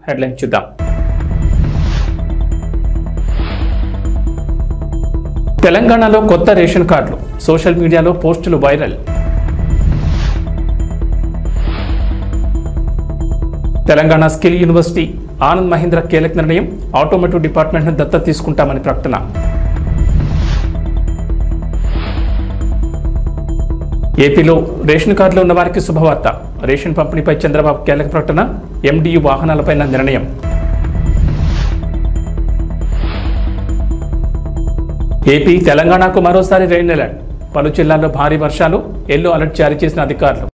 headline చూద్దాం తెలంగాణలో కొత్త రేషన్ కార్డులు సోషల్ మీడియాలో పోస్టులు viral Telangana skill university Anand Mahindra కీలక నిర్ణయం ఆటోమోటివ్ డిపార్ట్మెంట్ను దత్తత తీసుకుంటామని ప్రకటన ఏపీలో రేషన్ కార్డులో ఉన్న వారికి శుభవార్త రేషన్ పంపిణీపై చంద్రబాబు కీలక ప్రకటన ఎండియు వాహనాలపైన నిర్ణయం ఏపీ తెలంగాణకు మరోసారి రెయిన్ అలర్ట్ పలు జిల్లాల్లో భారీ వర్షాలు ఎల్లో అలర్ట్ జారీ చేసిన అధికారులు